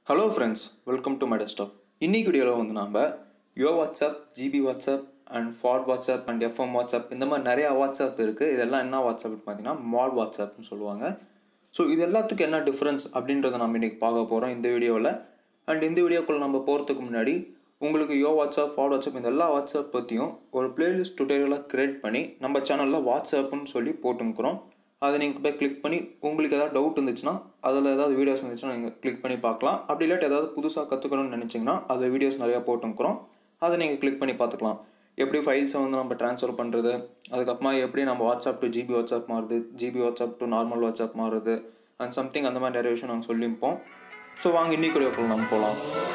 hello friends welcome to my desktop இன்னைக்கு வீடியோவில் வந்து நம்ம Yo WhatsApp GB WhatsApp and Fouad WhatsApp and FM WhatsApp இந்த மாதிரி நிறையா வாட்ஸ்அப் இருக்குது இதெல்லாம் என்ன வாட்ஸ்அப்னு பார்த்தீங்கன்னா மாட் வாட்ஸ்அப்னு சொல்லுவாங்க ஸோ இது எல்லாத்துக்கும் என்ன டிஃப்ரென்ஸ் அப்படின்றத நம்ம இன்றைக்கி பார்க்க போகிறோம் இந்த வீடியோவில் அண்ட் இந்த வீடியோக்குள்ளே நம்ம போகிறதுக்கு முன்னாடி உங்களுக்கு யோ வாட்ஸ்அப் ஃபாட் வாட்ஸ்அப் இந்த எல்லா வாட்ஸ்அப் பற்றியும் ஒரு பிளேலிஸ்ட் டுட்டோரியலாக க்ரியேட் பண்ணி நம்ம சேனலில் வாட்ஸ்அப்னு சொல்லி போட்டுக்கிறோம் அதை நீங்கள் போய் கிளிக் பண்ணி உங்களுக்கு ஏதாவது டவுட் இருந்துச்சுன்னா அதில் ஏதாவது வீடியோஸ் இருந்துச்சுன்னா நீங்கள் கிளிக் பண்ணி பார்க்கலாம் அப்படி இல்லாட்டி ஏதாவது புதுசாக கற்றுக்கணும்னு நினச்சிங்கன்னா அதில் வீடியோஸ் நிறையா போட்டுக்கிறோம் அதை நீங்கள் கிளிக் பண்ணி பார்த்துக்கலாம் எப்படி ஃபைல்ஸை வந்து நம்ம ட்ரான்ஸ்ஃபர் பண்ணுறது அதுக்கப்புறமா எப்படி நம்ம வாட்ஸ்அப் டு ஜிபி வாட்ஸ்அப் மாறுது GB WhatsApp to normal WhatsApp மாறுது அண்ட் சம்திங் அந்த மாதிரி நிறைய விஷயம் நாங்கள் சொல்லியிருப்போம் ஸோ வாங்க இன்னைக்கு வீடியோக்குள்ள நம்ம போகலாம்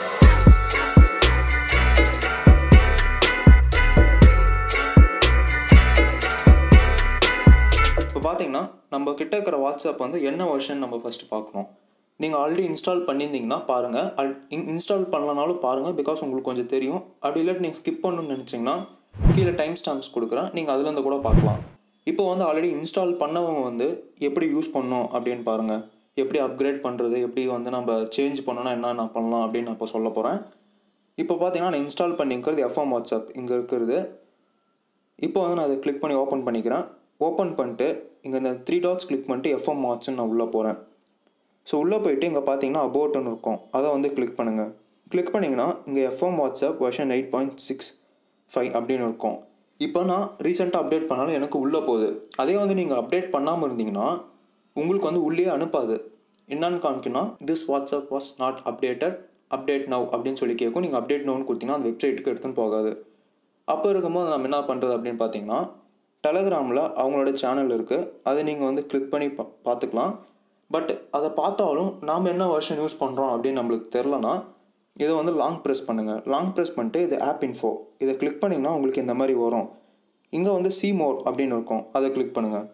இப்போ பார்த்தீங்கன்னா நம்ம கிட்ட இருக்கிற வாட்ஸ்அப் வந்து என்ன வெர்ஷன் நம்ம ஃபஸ்ட்டு பார்க்கணும் நீங்கள் ஆல்ரெடி இன்ஸ்டால் பண்ணியிருந்தீங்கன்னா பாருங்கள் அல் இன்ஸ்டால் பண்ணலனாலும் பாருங்கள் பிகாஸ் உங்களுக்கு கொஞ்சம் தெரியும் அப்படி இல்லாட்டி நீங்கள் ஸ்கிப் பண்ணணும்னு நினச்சிங்கன்னா கீழே டைம் ஸ்டாம்ப்ஸ் கொடுக்குறேன் நீங்கள் அதுலேருந்து கூட பார்க்கலாம் இப்போ வந்து ஆல்ரெடி இன்ஸ்டால் பண்ணவங்க வந்து எப்படி யூஸ் பண்ணணும் அப்படின்னு பாருங்கள் எப்படி அப்கிரேட் பண்ணுறது எப்படி வந்து நம்ம சேஞ்ச் பண்ணணும்னா என்ன பண்ணலாம் அப்படின்னு நான் இப்போ சொல்ல போகிறேன் இப்போ பார்த்தீங்கன்னா நான் இன்ஸ்டால் பண்ணிக்கிறது எஃப்எம் வாட்ஸ்அப் இங்கே இருக்கிறது இப்போ வந்து நான் அதை கிளிக் பண்ணி ஓப்பன் பண்ணிக்கிறேன் ஓப்பன் பண்ணிட்டு இங்கே இந்த த்ரீ டாட்ஸ் கிளிக் பண்ணிட்டு எஃப்எம் வாட்ஸ்ன்னு நான் உள்ளே போகிறேன் ஸோ உள்ளே போயிட்டு இங்கே பார்த்தீங்கன்னா அபோட்னு இருக்கும் அதை வந்து கிளிக் பண்ணுங்கள் கிளிக் பண்ணிங்கன்னா இங்கே FM WhatsApp version eight point six five அப்படின்னு இருக்கும் இப்போ நான் ரீசெண்டாக அப்டேட் பண்ணாலும் எனக்கு உள்ளே போகுது அதே வந்து நீங்கள் அப்டேட் பண்ணாமல் இருந்தீங்கன்னா உங்களுக்கு வந்து உள்ளே அனுப்பாது என்னன்னு காமிக்குன்னா this WhatsApp was not updated update now அப்படின்னு சொல்லி கேட்கும் நீங்கள் அப்டேட் நவ்னு கொடுத்தீங்கன்னா அந்த வெப்சைட்டுக்கு எடுத்துன்னு போகாது அப்போ இருக்கும்போது நம்ம என்ன பண்ணுறது அப்படின்னு பார்த்தீங்கன்னா டெலகிராமில் அவங்களோட சேனல் இருக்குது அதை நீங்கள் வந்து கிளிக் பண்ணி பா பார்த்துக்கலாம் பட் அதை பார்த்தாலும் நாம் என்ன வெர்ஷன் யூஸ் பண்ணுறோம் அப்படின்னு நம்மளுக்கு தெரிலனா இதை வந்து லாங் ப்ரெஸ் பண்ணுங்கள் லாங் ப்ரெஸ் பண்ணிட்டு இது ஆப் இன்ஃபோ இதை கிளிக் பண்ணிங்கன்னா உங்களுக்கு இந்த மாதிரி வரும் இங்கே வந்து சி மோர் அப்படின்னு இருக்கும் அதை கிளிக் பண்ணுங்கள்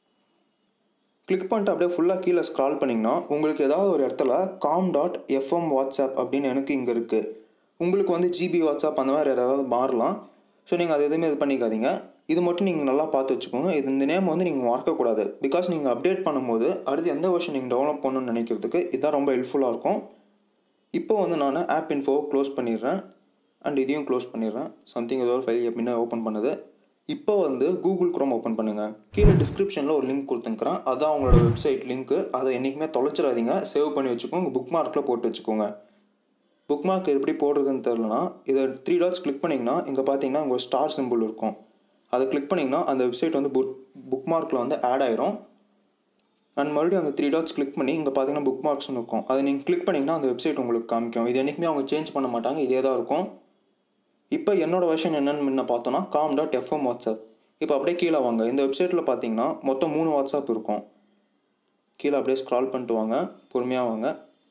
கிளிக் பண்ணிட்டு அப்படியே ஃபுல்லாக கீழே ஸ்க்ரால் பண்ணிங்கன்னா உங்களுக்கு ஏதாவது ஒரு இடத்துல காம் டாட் எஃப்எம் வாட்ஸ்அப் அப்படின்னு எனக்கு இங்கே இருக்குது உங்களுக்கு வந்து ஜிபி வாட்ஸ்அப் அந்த மாதிரி ஏதாவது மாறலாம் ஸோ நீங்கள் அது எதுவுமே இது பண்ணிக்காதீங்க இது மட்டும் நீங்கள் நல்லா பார்த்து வச்சுக்கோங்க இது இந்த நேம் வந்து நீங்கள் மறக்கக்கூடாது பிகாஸ் நீங்கள் அப்டேட் பண்ணும்போது அடுத்து எந்த வருஷன் நீங்கள் டெவலப் பண்ணணும்னு நினைக்கிறதுக்கு இதுதான் ரொம்ப ஹெல்ப்ஃபுல்லாக இருக்கும் இப்போ வந்து நான் ஆப் இன்ஃபோ க்ளோஸ் பண்ணிடுறேன் அண்ட் இதையும் க்ளோஸ் பண்ணிடுறேன் சம்திங் ஏதோ ஒரு ஃபைல் எப்படின்னா ஓப்பன் பண்ணுது இப்போ வந்து கூகுள் க்ரோம் ஓப்பன் பண்ணுங்கள் கீழே டிஸ்கிரிப்ஷனில் ஒரு லிங்க் கொடுத்துருக்குறேன் அதான் அவங்களோட வெப்சைட் லிங்க்கு அதை என்றைக்குமே தொலைச்சிடாதீங்க சேவ் பண்ணி வச்சுக்கோங்க புக் மார்க்கில் போட்டு வச்சுக்கோங்க புக் மார்க் எப்படி போடுறதுன்னு தெரிலனா இதை த்ரீ டாட்ஸ் கிளிக் பண்ணிங்கன்னா இங்கே பார்த்தீங்கன்னா உங்கள் ஸ்டார் சிம்பிள் இருக்கும் அதை கிளிக் பண்ணிங்கன்னா அந்த வெப்சைட் வந்து புக் புக் மார்க்கில் வந்து ஆட் ஆயிரும் அண்ட் மறுபடியும் அந்த த்ரீ டாட்ஸ் கிளிக் பண்ணி இங்கே பார்த்தீங்கன்னா புக் மார்க்ஸ்னு இருக்கும் அதை நீங்கள் கிளிக் பண்ணிங்கன்னா அந்த வெப்சைட் உங்களுக்கு காமிக்கும் இது என்றைக்குமே அவங்க சேஞ்ச் பண்ண மாட்டாங்க இதே தான் இருக்கும் இப்போ என்னோடய வெர்ஷன் என்னென்னு முன்ன பார்த்தோன்னா காம் டாட் எஃப்எம் வாட்ஸ்அப் இப்போ அப்படியே கீழே வாங்க இந்த வெப்சைட்டில் பார்த்தீங்கன்னா மொத்தம் மூணு வாட்ஸ்அப் இருக்கும் கீழே அப்படியே ஸ்க்ரால் பண்ணிட்டு வாங்க பொறுமையாக வாங்க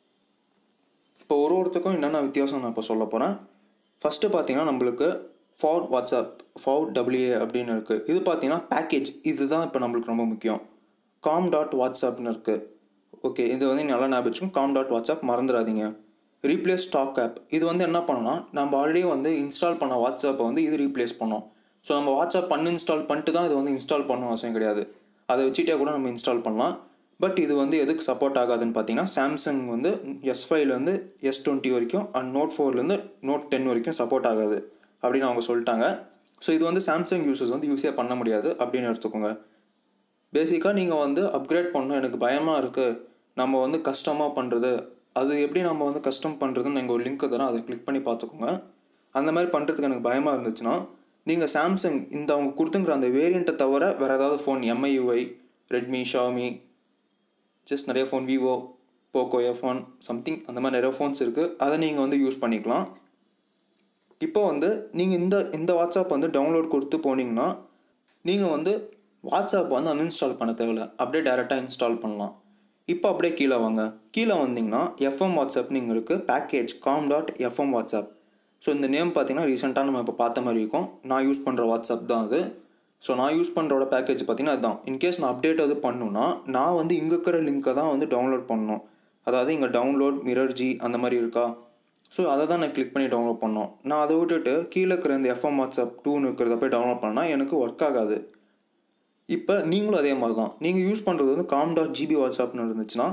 இப்போ ஒரு ஒருத்தருக்கும் என்னென்ன வித்தியாசம் நான் இப்போ சொல்ல போகிறேன் ஃபஸ்ட்டு பார்த்தீங்கன்னா நம்மளுக்கு ஃபார் வாட்ஸ்அப் ஃபார் டபிள்யூஏ அப்படின்னு இருக்குது இது பார்த்தீங்கன்னா பேக்கேஜ் இதுதான் இப்போ நம்மளுக்கு ரொம்ப முக்கியம் காம் டாட் வாட்ஸ்அப்னு இருக்குது ஓகே இது வந்து நல்லா ஞாபகம் வச்சுக்கோங்க காம் டாட் வாட்ஸ்அப் மறந்துடாதீங்க ரீப்ளேஸ் ஸ்டாக் ஆப் இது வந்து என்ன பண்ணோம்னா நம்ம ஆல்ரெடி வந்து இன்ஸ்டால் பண்ண வாட்ஸ்அப்பை வந்து இது ரீப்ளேஸ் பண்ணோம் ஸோ நம்ம வாட்ஸ்அப் பண்ணு இன்ஸ்டால் பண்ணிட்டு தான் இது வந்து இன்ஸ்டால் பண்ணணும் அவசியம் கிடையாது அதை வச்சுட்டே கூட நம்ம இன்ஸ்டால் பண்ணலாம் பட் இது வந்து எதுக்கு சப்போர்ட் ஆகாதுன்னு பார்த்தீங்கன்னா சாம்சங் வந்து எஸ் ஃபைவ்லேருந்து எஸ் டுவெண்ட்டி வரைக்கும் அண்ட் நோட் ஃபோர்லேருந்து நோட் டென் வரைக்கும் சப்போர்ட் ஆகாது அப்படின்னு அவங்க சொல்லிட்டாங்க ஸோ இது வந்து சாம்சங் யூசர்ஸ் வந்து யூஸே பண்ண முடியாது அப்படின்னு எடுத்துக்கோங்க பேசிக்காக நீங்கள் வந்து அப்கிரேட் பண்ணணும் எனக்கு பயமாக இருக்குது நம்ம வந்து கஷ்டமாக பண்ணுறது அது எப்படி நம்ம வந்து கஷ்டம் பண்ணுறதுன்னு நீங்கள் ஒரு லிங்க் தரோம் அதை கிளிக் பண்ணி பார்த்துக்கோங்க அந்த மாதிரி பண்ணுறதுக்கு எனக்கு பயமாக இருந்துச்சுன்னா நீங்கள் சாம்சங் இந்த அவங்க கொடுத்துங்கிற அந்த வேரியண்ட்டை தவிர வேறு ஏதாவது phone MIUI Redmi Xiaomi just நிறைய phone Vivo Poco iPhone something அந்த மாதிரி நிறைய ஃபோன்ஸ் இருக்குது அதை நீங்கள் வந்து யூஸ் பண்ணிக்கலாம் இப்போ வந்து நீங்கள் இந்த இந்த வாட்ஸ்அப் வந்து டவுன்லோட் கொடுத்து போனீங்கன்னா நீங்கள் வந்து வாட்ஸ்அப் வந்து அன்இன்ஸ்டால் பண்ண தேவையில்ல அப்படியே டேரெக்டாக இன்ஸ்டால் பண்ணலாம் இப்போ அப்படியே கீழே வாங்க கீழே வந்தீங்கன்னா எஃப்எம் வாட்ஸ்அப் நீங்கள் இருக்குது package com dot FM WhatsApp so இந்த நேம் பார்த்தீங்கன்னா ரீசெண்டாக நம்ம இப்போ பார்த்த மாதிரி இருக்கும் நான் யூஸ் பண்ணுற வாட்ஸ்அப் தான் அது ஸோ நான் யூஸ் பண்ணுறோட பேக்கேஜ் பார்த்தீங்கன்னா அதுதான் இன்கேஸ் நான் அப்டேட் அது பண்ணுன்னா நான் வந்து இங்கே இருக்கிற லிங்க்கை தான் வந்து டவுன்லோட் பண்ணணும் அதாவது இங்கே டவுன்லோட் மிரர்ஜி அந்த மாதிரி இருக்கா ஸோ அதை தான் நான் கிளிக் பண்ணி டவுன்லோட் பண்ணோம் நான் அதை விட்டுட்டு கீழே இருக்கிற இந்த எஃப்எம் வாட்ஸ்அப் டூன்னு இருக்கிறத போய் டவுன்லோட் பண்ணால் எனக்கு ஒர்க் ஆகாது இப்போ நீங்களும் அதே மாதிரி தான் நீங்கள் யூஸ் பண்ணுறது வந்து காம் டாட் ஜிபி வாட்ஸ்அப்னு இருந்துச்சுன்னா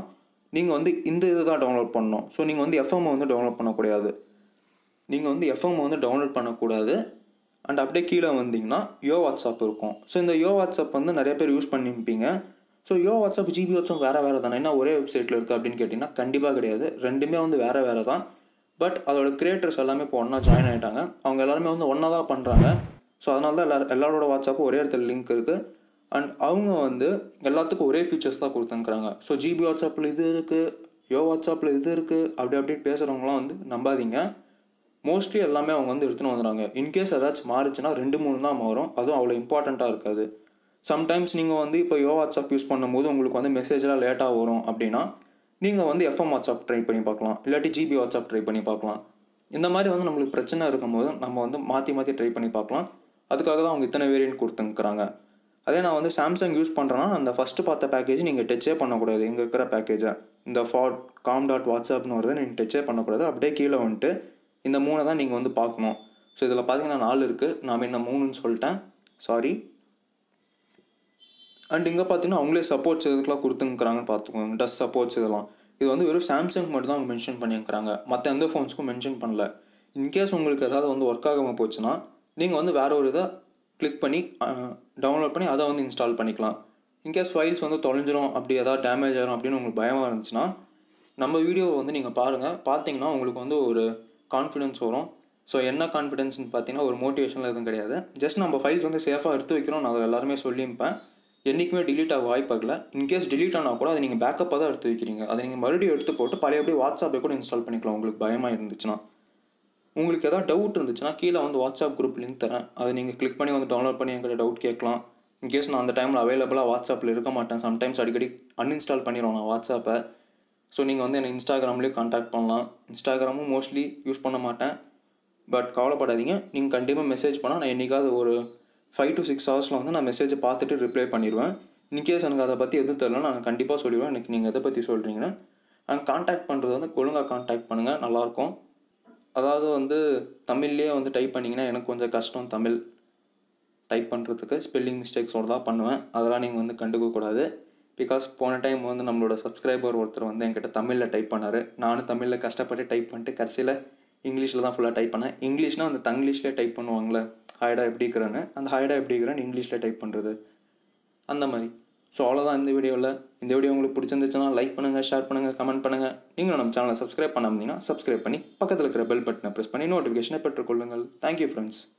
நீங்கள் வந்து இந்த இது தான் டவுன்லோட் பண்ணணும் ஸோ நீங்கள் வந்து எஃப்எம் வந்து டவுன்லோட் பண்ணக்கூடாது நீங்கள் வந்து எஃப்எம் வந்து டவுன்லோட் பண்ணக்கூடாது அண்ட் அப்படியே கீழே வந்தீங்கன்னா யோ வாட்ஸ்அப் இருக்கும் ஸோ இந்த யோ வாட்ஸ்அப் வந்து நிறைய பேர் யூஸ் பண்ணியிருப்பீங்க so Yo WhatsApp GB WhatsApp வேறு வேறு தானே என்ன ஒரே வெப்சைட்டில் இருக்குது அப்படின்னு கேட்டிங்கன்னா கண்டிப்பாக கிடையாது ரெண்டுமே வந்து வேறு வேறு தான் பட் அதோட கிரியேட்டர்ஸ் எல்லாமே இப்போ ஒன்றா ஜாயின் ஆகிட்டாங்க அவங்க எல்லாருமே வந்து ஒன்றா தான் பண்ணுறாங்க ஸோ அதனால தான் எல்லாரும் எல்லாரோட வாட்ஸ்அப்பும் ஒரே இடத்துல லிங்க் இருக்குது அண்ட் அவங்க வந்து எல்லாத்துக்கும் ஒரே ஃபீச்சர்ஸ் தான் கொடுத்துருக்குறாங்க ஸோ ஜிபி வாட்ஸ்அப்பில் இது இருக்குது யோ வாட்ஸ்அப்பில் இது இருக்குது அப்படி அப்படின்னு பேசுகிறவங்களாம் வந்து நம்பாதீங்க மோஸ்ட்லி எல்லாமே அவங்க வந்து எடுத்துன்னு வந்துடுறாங்க இன்கேஸ் ஏதாச்சும் மாறுச்சுன்னா ரெண்டு மூணு தான் மாறும் அதுவும் அவ்வளோ இம்பார்ட்டண்ட்டாக இருக்காது சம்டைம்ஸ் நீங்கள் வந்து இப்போ யோ வாட்ஸ்அப் யூஸ் பண்ணும்போது உங்களுக்கு வந்து மெசேஜ்லாம் லேட்டாக வரும் அப்படின்னா நீங்கள் வந்து எஃப்எம் வாட்ஸ்அப் ட்ரை பண்ணி பார்க்கலாம் இல்லாட்டி ஜிபி வாட்ஸ்அப் ட்ரை பண்ணி பார்க்கலாம் இந்த மாதிரி வந்து நம்மளுக்கு பிரச்சனை இருக்கும்போது நம்ம வந்து மாற்றி மாற்றி ட்ரை பண்ணி பார்க்கலாம் அதுக்காக தான் அவங்க இத்தனை வேரியன்ட் கொடுத்துருக்குறாங்க அதே நான் வந்து சாம்சங் யூஸ் பண்ணுறேன்னா அந்த ஃபஸ்ட்டு பார்த்த பேக்கேஜ் நீங்கள் டச்சே பண்ணக்கூடாது இங்கே இருக்கிற பேக்கேஜை இந்த ஃபாட் காம் டாட் வாட்ஸ்அப்னு வருது நீங்கள் டச்சே பண்ணக்கூடாது அப்படியே கீழே வந்துட்டு இந்த மூணை தான் நீங்கள் வந்து பார்க்கணும் ஸோ இதில் பார்த்தீங்கன்னா நாலு இருக்குது நான் என்ன மூணுன்னு சொல்லிட்டேன் சாரி அண்ட் இங்கே பார்த்தீங்கன்னா அவங்களே சப்போர்ட்ஸ் இதுக்கெலாம் கொடுத்துங்கிறாங்கன்னு பார்த்துக்கோங்க டஸ் சப்போர்ட்ஸ் இதெல்லாம் இது வந்து வெறும் சாம்சங் மட்டும் தான் அவங்க மென்ஷன் பண்ணியிருக்கிறாங்க மற்ற எந்த ஃபோன்ஸ்க்கும் மென்ஷன் பண்ணல இன்கேஸ் உங்களுக்கு ஏதாவது வந்து ஒர்க் ஆகாமல் போச்சுன்னா நீங்கள் வந்து வேற ஒரு இதை கிளிக் பண்ணி டவுன்லோட் பண்ணி அதை வந்து இன்ஸ்டால் பண்ணிக்கலாம் இன்கேஸ் ஃபைல்ஸ் வந்து தொலைஞ்சிரும் அப்படி ஏதாவது டேமேஜ் ஆகும் அப்படின்னு உங்களுக்கு பயமாக இருந்துச்சுன்னா நம்ம வீடியோவை வந்து நீங்கள் பாருங்கள் பார்த்தீங்கன்னா உங்களுக்கு வந்து ஒரு கான்ஃபிடென்ஸ் வரும் ஸோ என்ன கான்ஃபிடென்ஸ்னு பார்த்தீங்கன்னா ஒரு மோட்டிவேஷனில் எதுவும் கிடையாது ஜஸ்ட் நம்ம ஃபைல்ஸ் வந்து சேஃபாக எடுத்து வைக்கிறோம் நான் அதை எல்லாருமே சொல்லியிருப்பேன் என்றைக்குமே டிலீட் ஆக வாய்ப்பாகல இன்கேஸ் டிலீட் ஆனால் கூட அதை நீங்கள் பேக்கப்பாக தான் எடுத்து வைக்கிறீங்க அதை நீங்கள் மறுபடியும் எடுத்து போட்டு பழையபடி வாட்ஸ்அப்பை கூட இன்ஸ்டால் பண்ணிக்கலாம் உங்களுக்கு பயமாக இருந்துச்சுன்னா உங்களுக்கு எதாவது டவுட் இருந்துச்சுன்னா கீழே வந்து வாட்ஸ்அப் குரூப் லிங்க் தரேன் அதை நீங்கள் கிளிக் பண்ணி வந்து டவுன்லோட் பண்ணி என்கிட்ட டவுட் கேட்கலாம் இன்கேஸ் நான் அந்த டைமில் அவைலபிளாக வாட்ஸ்அப்பில் இருக்க மாட்டேன் சம்டைம்ஸ் அடிக்கடி அன்இன்ஸ்டால் பண்ணிடுவோம் நான் வாட்ஸ்அப்பை ஸோ நீங்கள் வந்து என்னை இன்ஸ்டாகிராம்லேயும் காண்டாக்ட் பண்ணலாம் இன்ஸ்டாகிராமும் மோஸ்ட்லி யூஸ் பண்ண மாட்டேன் பட் கவலைப்படாதீங்க நீங்கள் கண்டிப்பாக மெசேஜ் பண்ணால் நான் என்றைக்காவது ஒரு ஃபைவ் டு சிக்ஸ் ஹவர்ஸில் வந்து நான் மெசேஜை பார்த்துட்டு ரிப்ளை பண்ணிடுவேன் இன்கேஸ் எனக்கு அதை பற்றி எதுவும் தெரில நான் கண்டிப்பாக சொல்லிடுவேன் எனக்கு நீங்கள் எதை பற்றி சொல்கிறீங்கன்னா அண்ட் காண்டாக்ட் பண்ணுறது வந்து ஒழுங்காக காண்டாக்ட் பண்ணுங்கள் நல்லாயிருக்கும் அதாவது வந்து தமிழ்லேயே வந்து டைப் பண்ணிங்கன்னா எனக்கு கொஞ்சம் கஷ்டம் தமிழ் டைப் பண்ணுறதுக்கு ஸ்பெல்லிங் மிஸ்டேக்ஸோடு தான் பண்ணுவேன் அதெல்லாம் நீங்கள் வந்து கண்டுக்கக்கூடாது பிகாஸ் போன டைம் வந்து நம்மளோட சப்ஸ்கிரைபர் ஒருத்தர் வந்து என்கிட்ட தமிழில் டைப் பண்ணார் நானும் தமிழில் கஷ்டப்பட்டு டைப் பண்ணிட்டு கடைசியில் இங்கிலீஷில் தான் ஃபுல்லாக டைப் பண்ணேன் இங்கிலீஷ்னால் அந்த தங்கிலீஷ்லேயே டைப் பண்ணுவாங்களே ஹாய்டா எப்படி இருக்கிறேன்னு அந்த ஹாய்டா எப்படி இருக்கிறேன்னு இங்கிலீஷில் டைப் பண்ணுறது அந்த மாதிரி ஸோ அவ்வளோதான் இந்த வீடியோவில் இந்த வீடியோ உங்களுக்கு பிடிச்சிருந்துச்சுன்னா லைக் பண்ணுங்கள் ஷேர் பண்ணுங்கள் கமெண்ட் பண்ணுங்கள் நீங்களும் நம்ம சேனலை சப்ஸ்கிரைப் பண்ணாமீங்கன்னா சப்ஸ்கிரைப் பண்ணி பக்கத்தில் இருக்கிற பெல் பட்டனை ப்ரெஸ் பண்ணி நோட்டிஃபிகேஷனை பெற்றுக்கொள்ளுங்கள் தேங்க்யூ ஃப்ரெண்ட்ஸ்